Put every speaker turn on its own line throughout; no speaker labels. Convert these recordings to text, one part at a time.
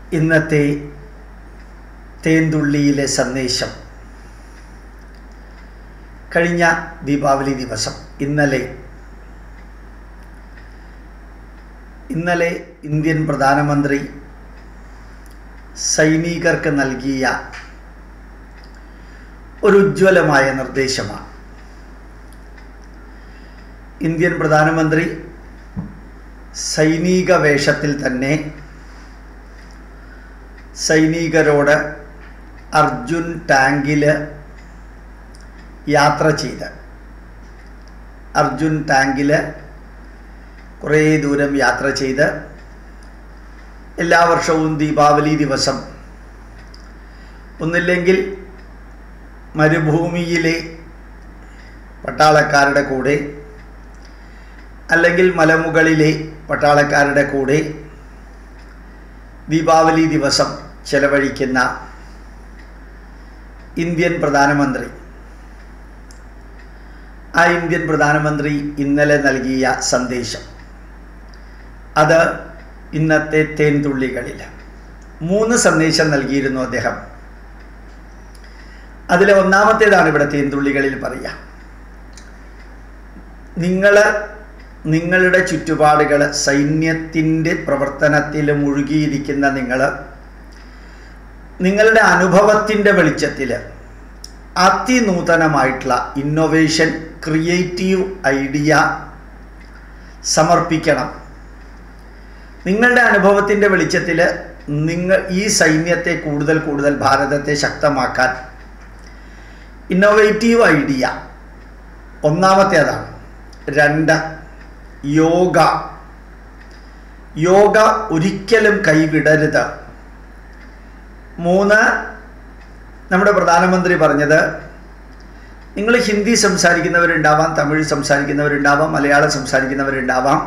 ഇന്നത്തെ തേന്തുള്ളിയിലെ സന്ദേശം കഴിഞ്ഞ ദീപാവലി ദിവസം ഇന്നലെ ഇന്നലെ ഇന്ത്യൻ പ്രധാനമന്ത്രി സൈനികർക്ക് നൽകിയ ഒരു ഉജ്ജ്വലമായ നിർദ്ദേശമാണ് ഇന്ത്യൻ പ്രധാനമന്ത്രി സൈനിക വേഷത്തിൽ തന്നെ സൈനികരോട് അർജുൻ ടാങ്കിൽ യാത്ര ചെയ്ത് അർജുൻ ടാങ്കിൽ കുറേ ദൂരം യാത്ര ചെയ്ത് എല്ലാ വർഷവും ദീപാവലി ദിവസം ഒന്നില്ലെങ്കിൽ മരുഭൂമിയിലെ പട്ടാളക്കാരുടെ കൂടെ അല്ലെങ്കിൽ മലമുകളിലെ പട്ടാളക്കാരുടെ കൂടെ ദീപാവലി ദിവസം ചെലവഴിക്കുന്ന ഇന്ത്യൻ പ്രധാനമന്ത്രി ആ ഇന്ത്യൻ പ്രധാനമന്ത്രി ഇന്നലെ നൽകിയ സന്ദേശം അത് ഇന്നത്തെ തേൻതുള്ളികളിൽ മൂന്ന് സന്ദേശം നൽകിയിരുന്നു അദ്ദേഹം അതിലെ ഒന്നാമത്തേതാണ് ഇവിടെ തേൻതുള്ളികളിൽ പറയുക നിങ്ങൾ നിങ്ങളുടെ ചുറ്റുപാടുകൾ സൈന്യത്തിൻ്റെ പ്രവർത്തനത്തിൽ മുഴുകിയിരിക്കുന്ന നിങ്ങൾ നിങ്ങളുടെ അനുഭവത്തിൻ്റെ വെളിച്ചത്തിൽ അതിനൂതനമായിട്ടുള്ള ഇന്നൊവേഷൻ ക്രിയേറ്റീവ് ഐഡിയ സമർപ്പിക്കണം നിങ്ങളുടെ അനുഭവത്തിൻ്റെ വെളിച്ചത്തിൽ നിങ്ങൾ ഈ സൈന്യത്തെ കൂടുതൽ കൂടുതൽ ഭാരതത്തെ ശക്തമാക്കാൻ ഇന്നോവേറ്റീവ് ഐഡിയ ഒന്നാമത്തേതാണ് രണ്ട് യോഗ യോഗ ഒരിക്കലും കൈവിടരുത് മൂന്ന് നമ്മുടെ പ്രധാനമന്ത്രി പറഞ്ഞത് നിങ്ങൾ ഹിന്ദി സംസാരിക്കുന്നവരുണ്ടാവാം തമിഴ് സംസാരിക്കുന്നവരുണ്ടാവാം മലയാളം സംസാരിക്കുന്നവരുണ്ടാവാം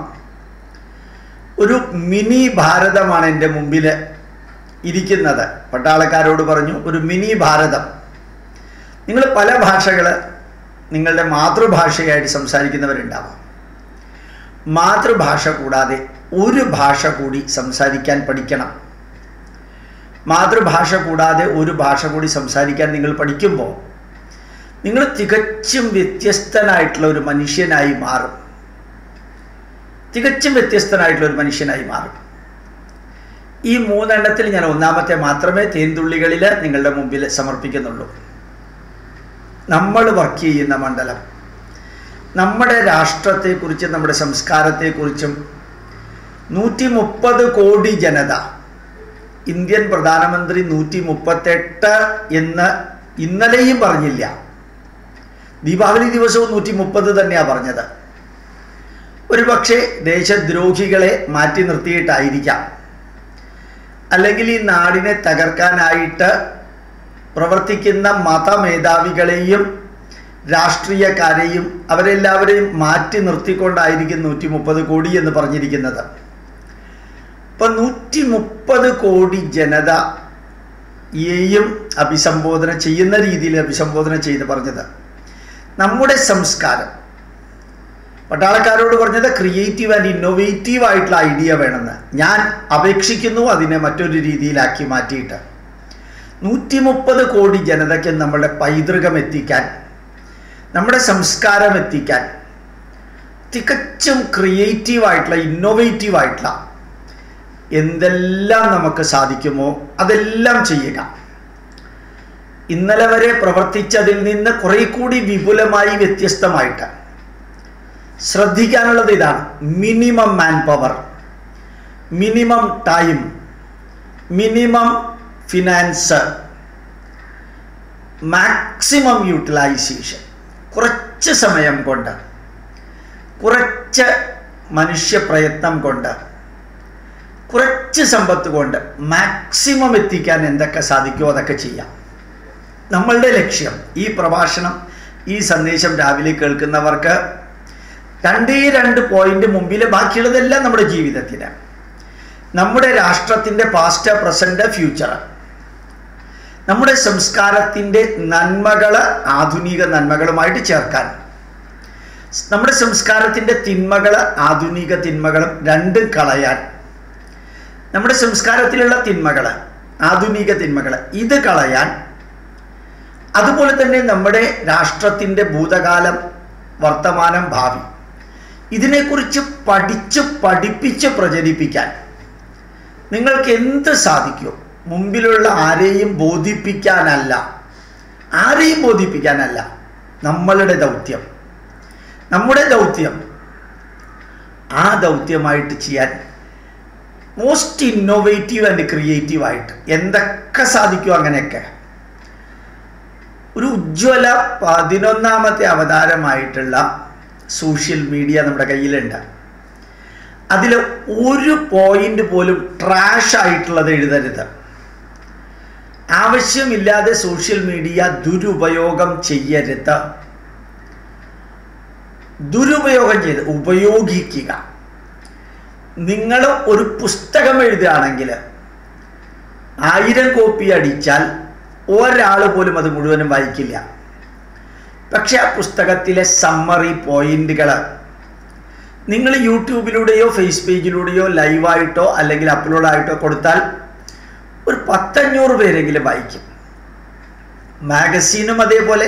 ഒരു മിനി ഭാരതമാണ് എൻ്റെ മുമ്പിൽ ഇരിക്കുന്നത് പട്ടാളക്കാരോട് പറഞ്ഞു ഒരു മിനി ഭാരതം നിങ്ങൾ പല ഭാഷകൾ നിങ്ങളുടെ മാതൃഭാഷയായിട്ട് സംസാരിക്കുന്നവരുണ്ടാവാം മാതൃഭാഷ കൂടാതെ ഒരു ഭാഷ കൂടി സംസാരിക്കാൻ പഠിക്കണം മാതൃഭാഷ കൂടാതെ ഒരു ഭാഷ കൂടി സംസാരിക്കാൻ നിങ്ങൾ പഠിക്കുമ്പോൾ നിങ്ങൾ തികച്ചും വ്യത്യസ്തനായിട്ടുള്ള ഒരു മനുഷ്യനായി മാറും തികച്ചും വ്യത്യസ്തനായിട്ടുള്ള ഒരു മനുഷ്യനായി മാറും ഈ മൂന്നെണ്ണത്തിൽ ഞാൻ ഒന്നാമത്തെ മാത്രമേ തേൻതുള്ളികളിൽ നിങ്ങളുടെ മുമ്പിൽ സമർപ്പിക്കുന്നുള്ളൂ നമ്മൾ വർക്ക് ചെയ്യുന്ന മണ്ഡലം നമ്മുടെ രാഷ്ട്രത്തെക്കുറിച്ചും നമ്മുടെ സംസ്കാരത്തെക്കുറിച്ചും നൂറ്റി മുപ്പത് കോടി ജനത ഇന്ത്യൻ പ്രധാനമന്ത്രി നൂറ്റി മുപ്പത്തെട്ട് എന്ന് ഇന്നലെയും പറഞ്ഞില്ല ദീപാവലി ദിവസവും നൂറ്റി മുപ്പത് തന്നെയാണ് പറഞ്ഞത് ഒരുപക്ഷെ ദേശദ്രോഹികളെ മാറ്റി നിർത്തിയിട്ടായിരിക്കാം അല്ലെങ്കിൽ ഈ നാടിനെ തകർക്കാനായിട്ട് പ്രവർത്തിക്കുന്ന മതമേധാവികളെയും രാഷ്ട്രീയക്കാരെയും അവരെല്ലാവരെയും മാറ്റി നിർത്തിക്കൊണ്ടായിരിക്കും നൂറ്റി മുപ്പത് കോടി എന്ന് പറഞ്ഞിരിക്കുന്നത് ഇപ്പം നൂറ്റി മുപ്പത് കോടി ജനതയെയും അഭിസംബോധന ചെയ്യുന്ന രീതിയിൽ അഭിസംബോധന ചെയ്ത് പറഞ്ഞത് നമ്മുടെ സംസ്കാരം പട്ടാളക്കാരോട് പറഞ്ഞത് ക്രിയേറ്റീവ് ആൻഡ് ഇന്നോവേറ്റീവ് ആയിട്ടുള്ള ഐഡിയ വേണമെന്ന് ഞാൻ അപേക്ഷിക്കുന്നു അതിനെ മറ്റൊരു രീതിയിലാക്കി മാറ്റിയിട്ട് നൂറ്റി മുപ്പത് കോടി ജനതയ്ക്ക് നമ്മുടെ പൈതൃകം എത്തിക്കാൻ നമ്മുടെ സംസ്കാരം എത്തിക്കാൻ തികച്ചും ക്രിയേറ്റീവ് ആയിട്ടുള്ള ഇന്നോവേറ്റീവ് ആയിട്ടുള്ള എന്തെല്ലാം നമുക്ക് സാധിക്കുമോ അതെല്ലാം ചെയ്യുക ഇന്നലെ വരെ പ്രവർത്തിച്ചതിൽ നിന്ന് കുറെ കൂടി വിപുലമായി വ്യത്യസ്തമായിട്ട് ശ്രദ്ധിക്കാനുള്ളത് ഇതാണ് minimum man power minimum time minimum finance maximum utilisation കുറച്ച് സമയം കൊണ്ട് കുറച്ച് മനുഷ്യപ്രയത്നം കൊണ്ട് കുറച്ച് സമ്പത്ത് കൊണ്ട് മാക്സിമം എത്തിക്കാൻ എന്തൊക്കെ സാധിക്കുമോ അതൊക്കെ ചെയ്യാം നമ്മളുടെ ലക്ഷ്യം ഈ പ്രഭാഷണം ഈ സന്ദേശം രാവിലെ കേൾക്കുന്നവർക്ക് രണ്ടേ രണ്ട് പോയിന്റ് മുമ്പിൽ ബാക്കിയുള്ളതെല്ലാം നമ്മുടെ ജീവിതത്തിന് നമ്മുടെ രാഷ്ട്രത്തിൻ്റെ പാസ്റ്റ് പ്രസന്റ് ഫ്യൂച്ചർ നമ്മുടെ സംസ്കാരത്തിൻ്റെ നന്മകൾ ആധുനിക നന്മകളുമായിട്ട് ചേർക്കാൻ നമ്മുടെ സംസ്കാരത്തിൻ്റെ തിന്മകൾ ആധുനിക തിന്മകളും രണ്ടും കളയാൻ നമ്മുടെ സംസ്കാരത്തിലുള്ള തിന്മകൾ ആധുനിക തിന്മകൾ ഇത് കളയാൻ അതുപോലെ തന്നെ നമ്മുടെ രാഷ്ട്രത്തിൻ്റെ ഭൂതകാലം വർത്തമാനം ഭാവി ഇതിനെക്കുറിച്ച് പഠിച്ച് പഠിപ്പിച്ച് പ്രചരിപ്പിക്കാൻ നിങ്ങൾക്ക് എന്ത് സാധിക്കുമോ മുമ്പിലുള്ള ആരെയും ബോധിപ്പിക്കാനല്ല ആരെയും ബോധിപ്പിക്കാനല്ല നമ്മളുടെ ദൗത്യം നമ്മുടെ ദൗത്യം ആ ദൗത്യമായിട്ട് ചെയ്യാൻ മോസ്റ്റ് ഇന്നോവേറ്റീവ് ആൻഡ് ക്രിയേറ്റീവ് ആയിട്ട് എന്തൊക്കെ സാധിക്കുമോ അങ്ങനെയൊക്കെ ഒരു ഉജ്ജ്വല പതിനൊന്നാമത്തെ അവതാരമായിട്ടുള്ള സോഷ്യൽ മീഡിയ നമ്മുടെ കയ്യിലുണ്ട് അതിൽ ഒരു പോയിന്റ് പോലും ട്രാഷ് ആയിട്ടുള്ളത് എഴുതരുത് ആവശ്യമില്ലാതെ സോഷ്യൽ മീഡിയ ദുരുപയോഗം ചെയ്യരുത് ദുരുപയോഗം ചെയ്ത് ഉപയോഗിക്കുക നിങ്ങൾ ഒരു പുസ്തകം എഴുതുകയാണെങ്കിൽ ആയിരം കോപ്പി അടിച്ചാൽ ഒരാൾ പോലും അത് മുഴുവനും വായിക്കില്ല പക്ഷെ ആ പുസ്തകത്തിലെ സമ്മറി പോയിന്റുകൾ നിങ്ങൾ യൂട്യൂബിലൂടെയോ ഫേസ് പേജിലൂടെയോ ലൈവായിട്ടോ അല്ലെങ്കിൽ അപ്ലോഡായിട്ടോ കൊടുത്താൽ ഒരു പത്തഞ്ഞൂറ് പേരെങ്കിലും വായിക്കും മാഗസീനും അതേപോലെ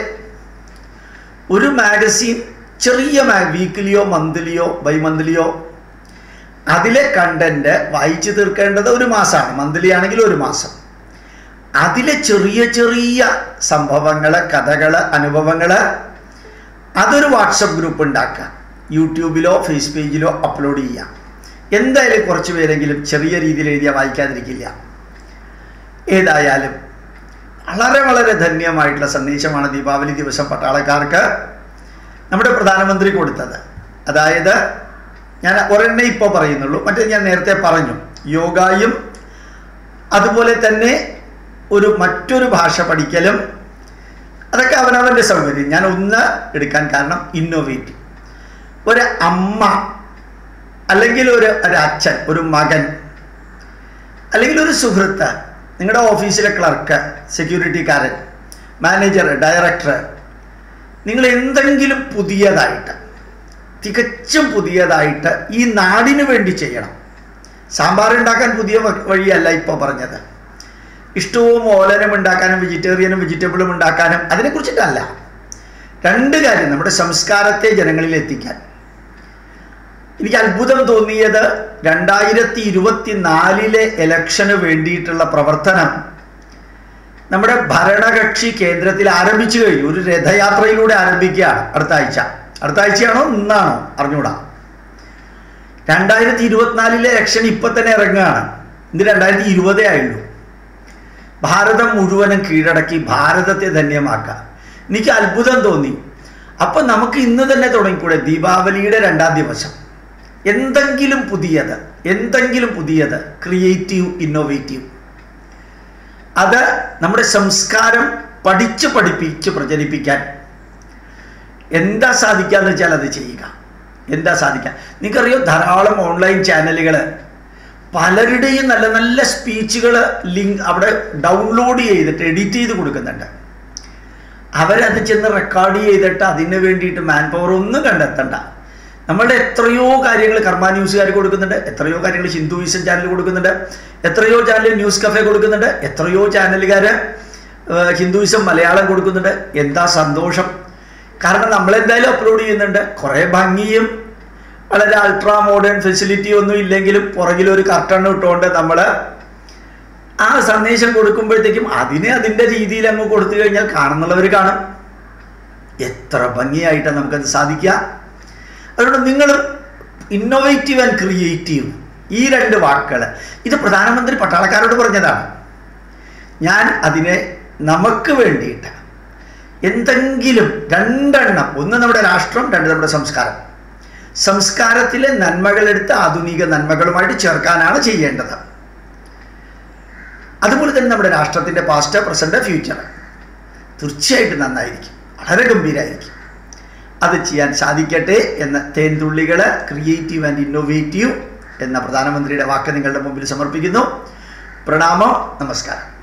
ഒരു മാഗസീൻ ചെറിയ മാ വീക്കിലിയോ മന്ത്ലിയോ ബൈ മന്ത്ലിയോ അതിലെ കണ്ടന്റ് വായിച്ചു തീർക്കേണ്ടത് ഒരു മാസമാണ് മന്ത്ലി ആണെങ്കിൽ ഒരു മാസം അതിലെ ചെറിയ ചെറിയ സംഭവങ്ങൾ കഥകൾ അനുഭവങ്ങൾ അതൊരു വാട്സപ്പ് ഗ്രൂപ്പ് ഉണ്ടാക്കുക യൂട്യൂബിലോ ഫേസ് പേജിലോ അപ്ലോഡ് ചെയ്യാം എന്തായാലും കുറച്ച് പേരെങ്കിലും ചെറിയ രീതിയിൽ എഴുതിയാൽ വായിക്കാതിരിക്കില്ല ഏതായാലും വളരെ വളരെ ധന്യമായിട്ടുള്ള സന്ദേശമാണ് ദീപാവലി ദിവസം പട്ടാളക്കാർക്ക് നമ്മുടെ പ്രധാനമന്ത്രി കൊടുത്തത് അതായത് ഞാൻ ഒരെണ്ണേ ഇപ്പോൾ പറയുന്നുള്ളൂ മറ്റേ ഞാൻ നേരത്തെ പറഞ്ഞു യോഗയും അതുപോലെ തന്നെ ഒരു മറ്റൊരു ഭാഷ പഠിക്കലും അതൊക്കെ അവനവൻ്റെ സൗകര്യം ഞാൻ ഒന്ന് എടുക്കാൻ കാരണം ഇന്നോവേറ്റീവ് ഒരു അമ്മ അല്ലെങ്കിൽ ഒരു ഒരു അച്ഛൻ ഒരു മകൻ അല്ലെങ്കിൽ ഒരു സുഹൃത്ത് നിങ്ങളുടെ ഓഫീസിലെ ക്ലർക്ക് സെക്യൂരിറ്റിക്കാരൻ മാനേജർ ഡയറക്ടർ നിങ്ങൾ എന്തെങ്കിലും പുതിയതായിട്ട് തികച്ചും പുതിയതായിട്ട് ഈ നാടിന് വേണ്ടി ചെയ്യണം സാമ്പാർ ഉണ്ടാക്കാൻ പുതിയ വ- വഴിയല്ല ഇപ്പോൾ പറഞ്ഞത് ഇഷ്ടവും ഓലനും ഉണ്ടാക്കാനും വെജിറ്റേറിയനും വെജിറ്റബിളും ഉണ്ടാക്കാനും അതിനെക്കുറിച്ചിട്ടല്ല രണ്ട് കാര്യം നമ്മുടെ സംസ്കാരത്തെ ജനങ്ങളിൽ എത്തിക്കാൻ എനിക്ക് അത്ഭുതം തോന്നിയത് രണ്ടായിരത്തി ഇരുപത്തി നാലിലെ ഇലക്ഷന് വേണ്ടിയിട്ടുള്ള പ്രവർത്തനം നമ്മുടെ ഭരണകക്ഷി കേന്ദ്രത്തിൽ ആരംഭിച്ചു കഴിഞ്ഞു ഒരു രഥയാത്രയിലൂടെ ആരംഭിക്കുകയാണ് അടുത്ത ആഴ്ച അടുത്ത ആഴ്ചയാണോ ഇന്നാണോ അറിഞ്ഞൂടാ രണ്ടായിരത്തി ഇരുപത്തിനാലിലെ ഇലക്ഷൻ ഇപ്പൊ തന്നെ ഇറങ്ങുകയാണ് ഇത് രണ്ടായിരത്തി ഇരുപതേ ആയുള്ളൂ ഭാരതം മുഴുവനും കീഴടക്കി ഭാരതത്തെ ധന്യമാക്കുക എനിക്ക് അത്ഭുതം തോന്നി അപ്പൊ നമുക്ക് ഇന്ന് തന്നെ തുടങ്ങിക്കൂടെ ദീപാവലിയുടെ രണ്ടാം ദിവസം എന്തെങ്കിലും പുതിയത് എന്തെങ്കിലും പുതിയത് ക്രിയേറ്റീവ് ഇന്നോവേറ്റീവ് അത് നമ്മുടെ സംസ്കാരം പഠിച്ച് പഠിപ്പിച്ച് പ്രചരിപ്പിക്കാൻ എന്താ സാധിക്കാന്ന് വെച്ചാൽ അത് ചെയ്യുക എന്താ സാധിക്കുക നിങ്ങൾക്കറിയോ ധാരാളം ഓൺലൈൻ ചാനലുകൾ പലരുടെയും നല്ല നല്ല സ്പീച്ചുകൾ ലിങ്ക് അവിടെ ഡൗൺലോഡ് ചെയ്തിട്ട് എഡിറ്റ് ചെയ്ത് കൊടുക്കുന്നുണ്ട് അവരത് ചെന്ന് റെക്കോർഡ് ചെയ്തിട്ട് അതിന് വേണ്ടിയിട്ട് മാൻ പവർ ഒന്നും കണ്ടെത്തണ്ട നമ്മളുടെ എത്രയോ കാര്യങ്ങൾ കർമ്മ ന്യൂസുകാർ കൊടുക്കുന്നുണ്ട് എത്രയോ കാര്യങ്ങൾ ഹിന്ദുയിസം ചാനൽ കൊടുക്കുന്നുണ്ട് എത്രയോ ചാനൽ ന്യൂസ് കഫേ കൊടുക്കുന്നുണ്ട് എത്രയോ ചാനലുകാർ ഹിന്ദുയിസം മലയാളം കൊടുക്കുന്നുണ്ട് എന്താ സന്തോഷം കാരണം നമ്മളെന്തായാലും അപ്ലോഡ് ചെയ്യുന്നുണ്ട് കുറേ ഭംഗിയും വളരെ അൾട്രാ മോഡേൺ ഫെസിലിറ്റി ഒന്നും ഇല്ലെങ്കിലും പുറകിലൊരു കർട്ടൺ ഇട്ടുകൊണ്ട് നമ്മൾ ആ സന്ദേശം കൊടുക്കുമ്പോഴത്തേക്കും അതിനെ അതിൻ്റെ രീതിയിൽ അങ്ങ് കൊടുത്തു കഴിഞ്ഞാൽ കാണുന്നുള്ളവർ കാണും എത്ര ഭംഗിയായിട്ടാണ് നമുക്കത് സാധിക്കുക അതുകൊണ്ട് നിങ്ങൾ ഇന്നോവേറ്റീവ് ആൻഡ് ക്രിയേറ്റീവ് ഈ രണ്ട് വാക്കുകൾ ഇത് പ്രധാനമന്ത്രി പട്ടാളക്കാരോട് പറഞ്ഞതാണ് ഞാൻ അതിനെ നമുക്ക് വേണ്ടിയിട്ട് എന്തെങ്കിലും രണ്ടെണ്ണം ഒന്ന് നമ്മുടെ രാഷ്ട്രം രണ്ട് നമ്മുടെ സംസ്കാരം സംസ്കാരത്തിലെ നന്മകളെടുത്ത് ആധുനിക നന്മകളുമായിട്ട് ചേർക്കാനാണ് ചെയ്യേണ്ടത് അതുപോലെ തന്നെ നമ്മുടെ രാഷ്ട്രത്തിൻ്റെ പാസ്റ്റ് പ്രസന്റ് ഫ്യൂച്ചർ തീർച്ചയായിട്ടും നന്നായിരിക്കും വളരെ ഗംഭീരമായിരിക്കും അത് ചെയ്യാൻ സാധിക്കട്ടെ എന്ന തേൻതുള്ളികൾ ക്രിയേറ്റീവ് ആൻഡ് ഇന്നോവേറ്റീവ് എന്ന പ്രധാനമന്ത്രിയുടെ വാക്ക് നിങ്ങളുടെ മുമ്പിൽ സമർപ്പിക്കുന്നു പ്രണാമം നമസ്കാരം